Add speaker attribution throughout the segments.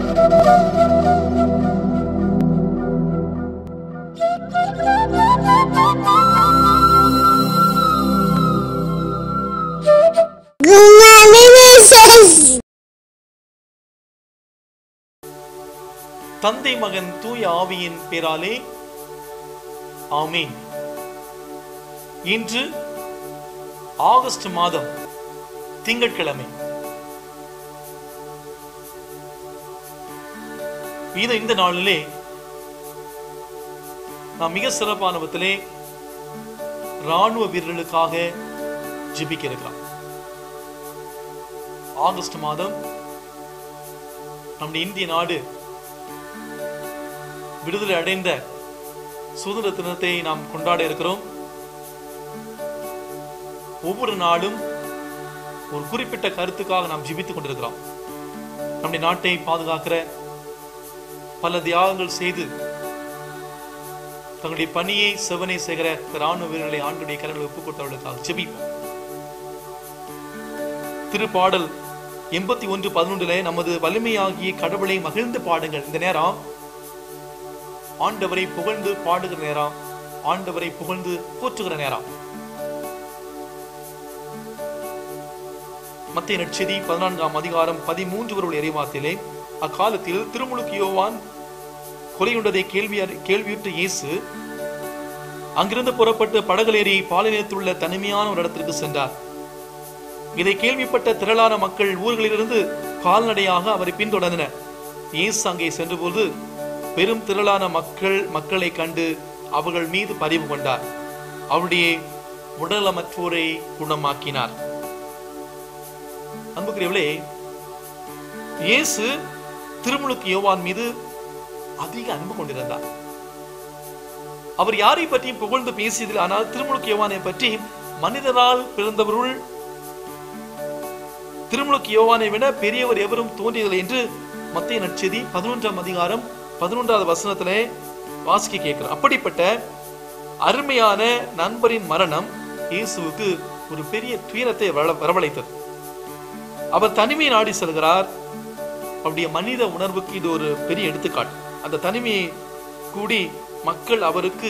Speaker 1: தந்தை மகன் தூய ஆவியின் பேராலே ஆமீன் இன்று ஆகஸ்ட் மாதம் திங்கட்கிழமை இது இந்த நாளிலே நாம் மிக சிறப்பான விதத்திலே ராணுவ வீரர்களுக்காக ஜெபிக்க இருக்கிறோம் ஆகஸ்ட் மாதம் நம்முடைய இந்திய நாடு விடுதலை அடைந்த சுதந்திர தினத்தை நாம் கொண்டாட இருக்கிறோம் ஒவ்வொரு நாளும் ஒரு குறிப்பிட்ட கருத்துக்காக நாம் ஜெபித்துக் கொண்டிருக்கிறோம் நம்முடைய நாட்டை பாதுகாக்கிற பல தியாகங்கள் செய்து தங்களுடைய பணியை செவனை செய்கிற ராணுவ வீரர்களை ஆண்டுடைய கரங்களை ஒப்புக் கொடுத்தவர்களுக்காக ஜெபிப்போம் திருப்பாடல் எண்பத்தி ஒன்று பதினொன்றுல நமது வலிமையாகிய கடவுளை மகிழ்ந்து பாடுங்கள் இந்த நேரம் ஆண்டவரை புகழ்ந்து பாடுகிற நேரம் ஆண்டவரை புகழ்ந்து போற்றுகிற நேரம் மத்திய நட்சதி பதினான்காம் அதிகாரம் பதிமூன்று வருடைய இறைவாத்திலே அக்காலத்தில் திருமுழுக்கு யோவான் கொலையுண்டதை கேள்வி கேள்வியுற்ற இயேசு அங்கிருந்து புறப்பட்டு படகுலேறி பாலினத்தில் உள்ள தனிமையான ஒரு இடத்திற்கு சென்றார் இதை கேள்விப்பட்ட திரளான மக்கள் ஊர்களிலிருந்து கால்நடையாக அவரை பின்தொடர்ந்தனர் இயேசு அங்கே சென்றபோது பெரும் திரளான மக்கள் மக்களை கண்டு அவர்கள் மீது பரிவு கொண்டார் அவருடைய உடலமற்றோரை குணமாக்கினார் அன்புக்குரியவளே இயேசு திருமுழுக்கு யோவான் மீது அதிக அன்பு கொண்டிருந்தார் அவர் யாரை பற்றியும் புகழ்ந்து பேசியதில் ஆனால் திருமுழுக்கு யோவானை பற்றி மனிதரால் பிறந்தவருள் திருமுழுக்கு யோவானை விட பெரியவர் எவரும் தோன்றியதில்லை என்று மத்திய நற்செய்தி பதினொன்றாம் அதிகாரம் பதினொன்றாவது வசனத்திலே வாசிக்க கேட்கிறோம் அப்படிப்பட்ட அருமையான நண்பரின் மரணம் இயேசுவுக்கு ஒரு பெரிய துயரத்தை வர- வரவழைத்தது அவர் தனிமையை நாடி செல்கிறார் அவருடைய மனித உணர்வுக்கு இது ஒரு பெரிய எடுத்துக்காட்டு அந்த தனிமையை கூடி மக்கள் அவருக்கு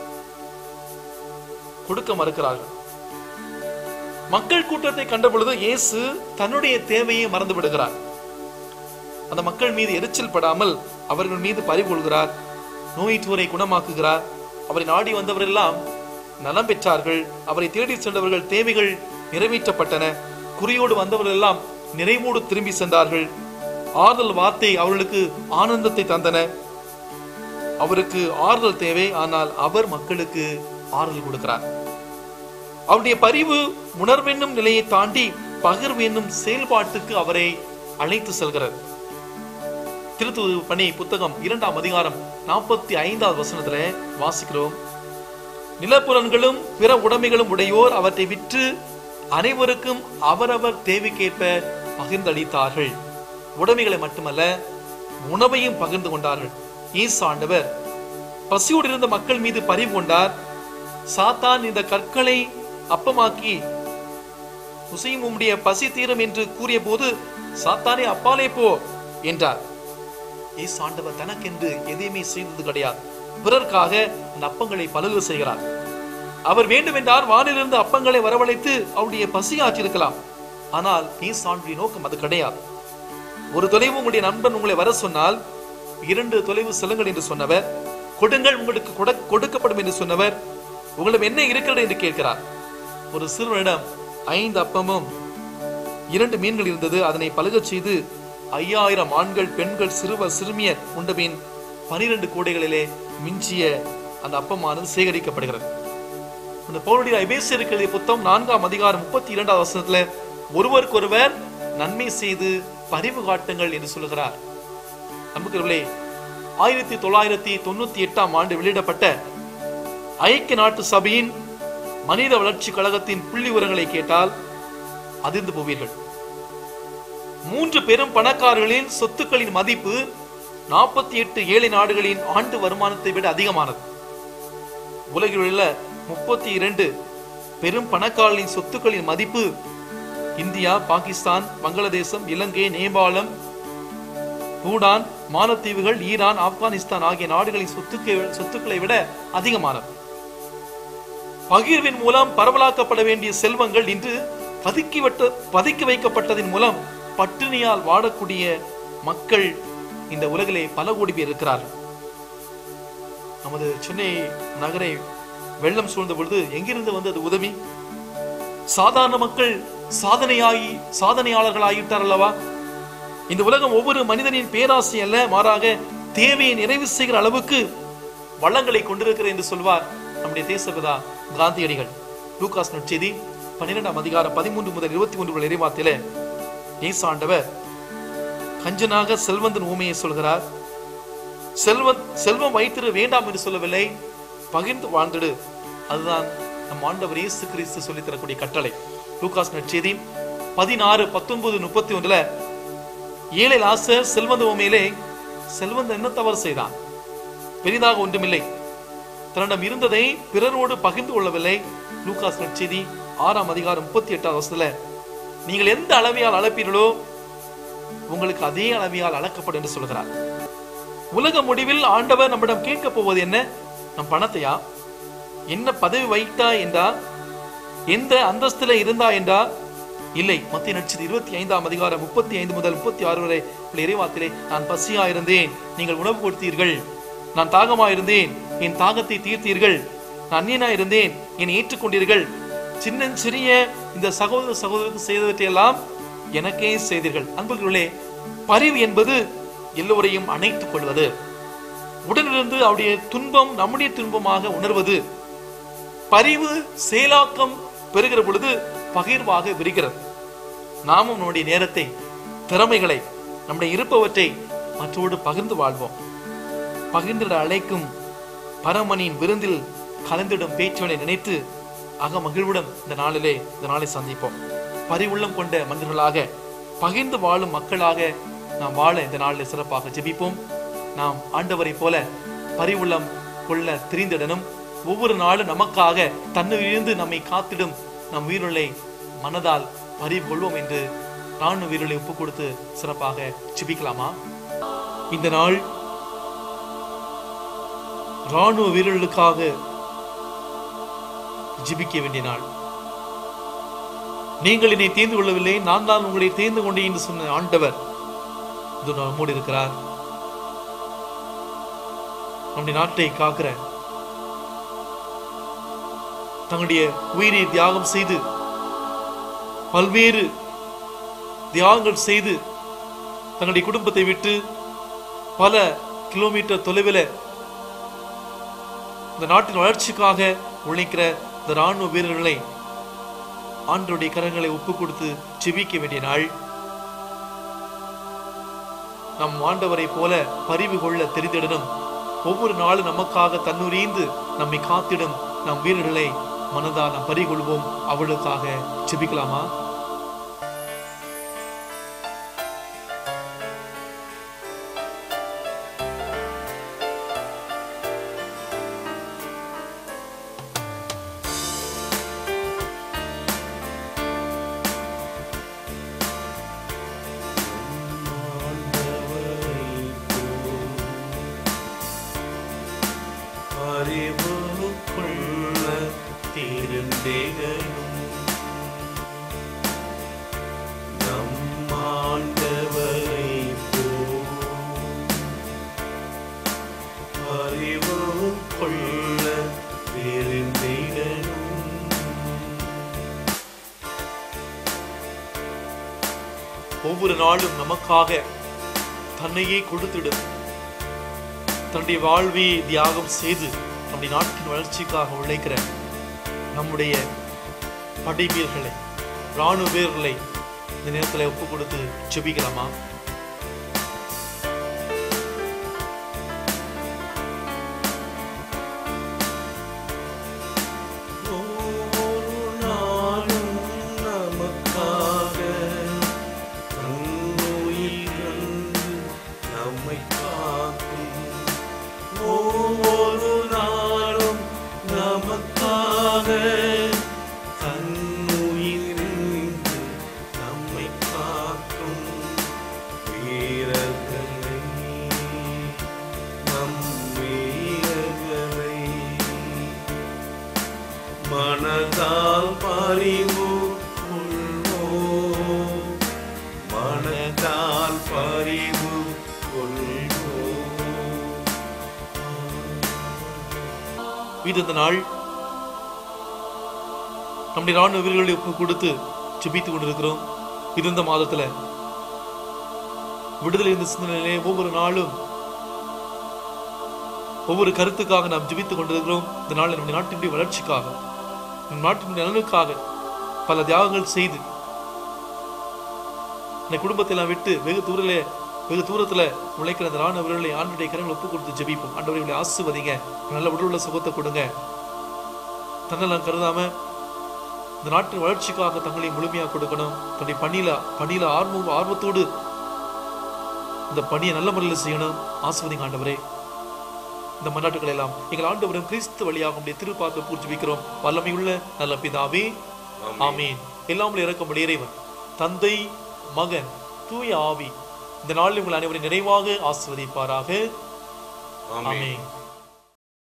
Speaker 1: கொடுக்க மறுக்கிறார்கள் மக்கள் கூட்டத்தை கண்ட பொழுது இயேசு தன்னுடைய தேவையை மறந்து விடுகிறார் அந்த மக்கள் மீது எரிச்சல் படாமல் அவர்கள் மீது பறி கொள்கிறார் நோயிற்றோரை குணமாக்குகிறார் அவரை நாடி வந்தவரெல்லாம் நலம் பெற்றார்கள் அவரை தேடி சென்றவர்கள் தேவைகள் நிறைவேற்றப்பட்டன குறியோடு வந்தவர்கள் எல்லாம் நிறைவோடு திரும்பி சென்றார்கள் ஆறுதல் வார்த்தை அவர்களுக்கு ஆனந்தத்தை தந்தன அவருக்கு ஆறுதல் தேவை ஆனால் அவர் மக்களுக்கு ஆறுதல் கொடுக்கிறார் அவருடைய பரிவு உணர்வென்னும் நிலையை தாண்டி பகிர்வு என்னும் செயல்பாட்டுக்கு அவரை அழைத்து செல்கிறது திருத்துவ பணி புத்தகம் இரண்டாம் அதிகாரம் நாற்பத்தி ஐந்தாவது வசனத்துல வாசிக்கிறோம் நிலப்புலன்களும் பிற உடைமைகளும் உடையோர் அவற்றை விற்று அனைவருக்கும் அவரவர் தேவைக்கேற்ப பகிர்ந்தளித்தார்கள் உடைமைகளை மட்டுமல்ல உணவையும் பகிர்ந்து கொண்டார்கள் ஈசு ஆண்டவர் பசியோடு இருந்த மக்கள் மீது பரிவு கொண்டார் சாத்தான் இந்த கற்களை அப்பமாக்கி உசையும் உம்முடைய பசி தீரும் என்று கூறிய போது சாத்தானே அப்பாலே போ என்றார் இயேசு ஆண்டவர் தனக்கென்று எதையுமே செய்தது கிடையாது பிறர்க்காக அந்த அப்பங்களை பலகு செய்கிறார் அவர் வேண்டுமென்றார் வானிலிருந்து அப்பங்களை வரவழைத்து அவருடைய பசி ஆற்றிருக்கலாம் ஆனால் இயேசு ஆண்டுடைய நோக்கம் அது கிடையாது ஒரு தொலைவு உங்களுடைய நண்பன் உங்களை வர சொன்னால் இரண்டு தொலைவு செல்லுங்கள் என்று சொன்னவர் கொடுங்கள் உங்களுக்கு கொட- கொடுக்கப்படும் என்று சொன்னவர் உங்களிடம் என்ன இருக்கிறது என்று கேட்கிறார் ஒரு சிறுவனிடம் ஐந்து அப்பமும் இரண்டு மீன்கள் இருந்தது அதனை பழுகச் செய்து ஐயாயிரம் ஆண்கள் பெண்கள் சிறுவர் சிறுமியர் உண்டபின் பனிரெண்டு கூடைகளிலே மிஞ்சிய அந்த அப்பமானது சேகரிக்கப்படுகிறது அந்த பவுலுடைய எபேசியருக்கு எழுதிய புத்தகம் நான்காம் அதிகாரம் முப்பத்தி இரண்டாவது வசனத்துல ஒருவருக்கொருவர் நன்மை செய்து பரிவு காட்டுங்கள் என்று சொல்லுகிறார் நம்புகிறவர்களே ஆயிரத்தி தொள்ளாயிரத்தி தொண்ணூத்தி எட்டாம் ஆண்டு வெளியிடப்பட்ட ஐக்கிய நாட்டு சபையின் மனித வளர்ச்சி கழகத்தின் புள்ளி விவரங்களை கேட்டால் அதிர்ந்து போவீர்கள் மூன்று பெரும் பணக்காரர்களின் சொத்துக்களின் மதிப்பு நாற்பத்தி எட்டு ஏழை நாடுகளின் ஆண்டு வருமானத்தை விட அதிகமானது உலகில் உள்ள முப்பத்தி இரண்டு பெரும் பணக்காரர்களின் சொத்துக்களின் மதிப்பு இந்தியா பாகிஸ்தான் வங்காளதேசம் இலங்கை நேபாளம் பூடான் மாலத்தீவுகள் ஈரான் ஆப்கானிஸ்தான் ஆகிய நாடுகளின் சொத்துக்கு சொத்துக்களை விட அதிகமானது பகிர்வின் மூலம் பரவலாக்கப்பட வேண்டிய செல்வங்கள் இன்று பதுக்கி வட்ட பதுக்கி வைக்கப்பட்டதின் மூலம் பட்டினியால் வாடக்கூடிய மக்கள் இந்த உலகிலே பல கோடி பேர் இருக்கிறார்கள் நமது சென்னை நகரை வெள்ளம் சூழ்ந்த பொழுது எங்கிருந்து வந்தது உதவி சாதாரண மக்கள் சாதனையாகி சாதனையாளர்கள் ஆகிவிட்டார் அல்லவா இந்த உலகம் ஒவ்வொரு மனிதனின் பேராசை அல்ல மாறாக தேவையை நிறைவு செய்கிற அளவுக்கு வளங்களை கொண்டிருக்கிறது என்று சொல்வார் நம்முடைய தேசபிதா காந்தியடிகள் லூகாஸ் நற்செய்தி பன்னிரெண்டாம் அதிகாரம் பதிமூன்று முதல் இருபத்தி ஒன்று இறைவாத்தில இயேசாண்டவர் கஞ்சனாக செல்வந்தன் ஊமையை சொல்கிறார் செல்வம் செல்வம் வைத்திரு வேண்டாம் என்று சொல்லவில்லை பகிர்ந்து வாழ்ந்திடு அதுதான் நம் ஆண்டவர் இயேசு கிறிஸ்து சொல்லித் தரக்கூடிய கட்டளை லூகாஸ் நற்செய்தி பதினாறு பத்தொன்பது முப்பத்தி ஒன்றுல ஏழை லாசர் செல்வந்த உண்மையிலே செல்வந்த என்ன தவறு செய்தான் பெரிதாக ஒன்றுமில்லை தன்னிடம் இருந்ததை பிறரோடு பகிர்ந்து கொள்ளவில்லை லூகாஸ் நற்செய்தி ஆறாம் அதிகாரம் முப்பத்தி எட்டாம் வருஷத்துல நீங்கள் எந்த அளவையால் அளப்பீர்களோ உங்களுக்கு அதே அளவையால் அளக்கப்படும் என்று சொல்கிறார் உலக முடிவில் ஆண்டவர் நம்மிடம் கேட்க போவது என்ன நம் பணத்தையா என்ன பதவி வைத்தா என்றா எந்த அந்தஸ்துல இருந்தா என்றா இல்லை மத்திய நட்சத்திர இருபத்தி ஐந்தாம் அதிகாரம் முப்பத்தி ஐந்து முதல் முப்பத்தி ஆறு வரை உள்ள இறைவாத்திலே நான் பசியா இருந்தேன் நீங்கள் உணவு கொடுத்தீர்கள் நான் தாகமா இருந்தேன் என் தாகத்தை தீர்த்தீர்கள் நான் அந்நியனா இருந்தேன் என்னை ஏற்றுக்கொண்டீர்கள் சின்ன சிறிய இந்த சகோதர சகோதரருக்கு செய்தவற்றையெல்லாம் எனக்கே செய்தீர்கள் அன்புகளே பரிவு என்பது எல்லோரையும் அணைத்துக் கொள்வது உடனிருந்து அவருடைய துன்பம் நம்முடைய துன்பமாக உணர்வது பரிவு செயலாக்கம் பெறுகிற பொழுது பகிர்வாக விரிகிறது நாமும் நம்முடைய நேரத்தை திறமைகளை நம்முடைய இருப்பவற்றை மற்றோடு பகிர்ந்து வாழ்வோம் பகிர்ந்திட அழைக்கும் பரமனின் விருந்தில் கலந்திடும் பேச்சுகளை நினைத்து அக மகிழ்வுடன் இந்த நாளிலே இந்த நாளை சந்திப்போம் பரிவுள்ளம் கொண்ட மனிதர்களாக பகிர்ந்து வாழும் மக்களாக நாம் வாழ இந்த நாளில் சிறப்பாக ஜெபிப்போம் நாம் ஆண்டவரை போல பரிவுள்ளம் கொள்ள திரிந்திடனும் ஒவ்வொரு நாளும் நமக்காக தன்னுயிரிருந்து நம்மை காத்திடும் நம் உயிருளை மனதால் பறிவு கொள்வோம் என்று ராணுவ வீரர்களை ஒப்பு கொடுத்து சிறப்பாக ஜெபிக்கலாமா இந்த நாள் ராணுவ வீரர்களுக்காக ஜெபிக்க வேண்டிய நாள் நீங்கள் என்னை தேர்ந்து கொள்ளவில்லை நான் தான் உங்களை தேர்ந்து கொண்டேன் என்று சொன்ன ஆண்டவர் இது நம்மோடு இருக்கிறார் நம்முடைய நாட்டை காக்கிற தங்களுடைய உயிரை தியாகம் செய்து பல்வேறு தியாகங்கள் செய்து தங்களுடைய குடும்பத்தை விட்டு பல கிலோமீட்டர் தொலைவில் இந்த நாட்டின் வளர்ச்சிக்காக உழைக்கிற இந்த ராணுவ வீரர்களை ஆண்டருடைய கரங்களை ஒப்பு கொடுத்து செபிக்க வேண்டிய நாள் நம் ஆண்டவரை போல பரிவு கொள்ள தெரிந்திடனும் ஒவ்வொரு நாளும் நமக்காக தன்னுரீந்து நம்மை காத்திடும் நம் வீரர்களை மனதால் நாம் பறிகொள்வோம் அவளுக்காக செபிக்கலாமா
Speaker 2: அறிவுக்குள்ள திருந்தேகனும் நம் ஆண்டவரை அறிவுக்குள்ள திருந்தேகனும்
Speaker 1: ஒவ்வொரு நாளும் நமக்காக தன்னையே கொடுத்திடும் தன்னுடைய வாழ்வை தியாகம் செய்து நம்முடைய நாட்டின் வளர்ச்சிக்காக உழைக்கிற நம்முடைய படை வீரர்களை ராணுவ வீரர்களை இந்த நேரத்தில் ஒப்பு கொடுத்து ஜெபிக்கலாமா
Speaker 2: ஒவ்வொரு நாளும் நமக்காக தன்னுயிர் தந்து நம்மை காக்கும் ஒவ்வொரு நாளும் நமக்காக தன்னுயிர் தந்து நம்மை காக்கும் வீரர்களை பறிவு கொள்வோம் மனதால் பறிவு கொள்வோம்
Speaker 1: இது இந்த நாள் நம்முடைய ராணுவ வீரர்களை ஒப்பு கொடுத்து ஜெபித்துக் கொண்டிருக்கிறோம் இது இந்த மாதத்துல விடுதலை இந்த சிந்தனையிலே ஒவ்வொரு நாளும் ஒவ்வொரு கருத்துக்காக நாம் ஜெபித்துக் கொண்டிருக்கிறோம் இந்த நாள் நம்முடைய நாட்டினுடைய வளர்ச்சிக்காக நம் நாட்டினுடைய நலனுக்காக பல தியாகங்கள் செய்து இந்த குடும்பத்தை எல்லாம் விட்டு வெகு தூரிலே வெகு தூரத்துல உழைக்கிற அந்த ராணுவ வீரர்களை ஆண்டுடைய கரங்களை ஒப்பு கொடுத்து ஜெபிப்போம் ஆண்டவர்களை ஆசிர்வதிங்க நல்ல உடல் உள்ள சுகத்தை கொடுங்க தன்னெல்லாம் கருதாம இந்த நாட்டின் வளர்ச்சிக்காக தங்களை முழுமையாக கொடுக்கணும் தன்னுடைய பணியில பணியில ஆர்வம் ஆர்வத்தோடு இந்த பணியை நல்ல முறையில் செய்யணும் ஆசிர்வதிங்க ஆண்டவரே இந்த மன்னாட்டுகளை எல்லாம் எங்கள் ஆண்டவரும் கிறிஸ்து வழியாக உடைய திருப்பாக்க பூஜிபிக்கிறோம் வல்லமையுள்ள நல்ல பிதாவே ஆமீன் எல்லாம் இறக்கமுடைய இறைவன் தந்தை மகன் தூய ஆவி இந்த நாளில் உங்கள் அனைவரும் நிறைவாக ஆசிர்வதிப்பாராக
Speaker 2: ஆமென்
Speaker 1: ஆமென்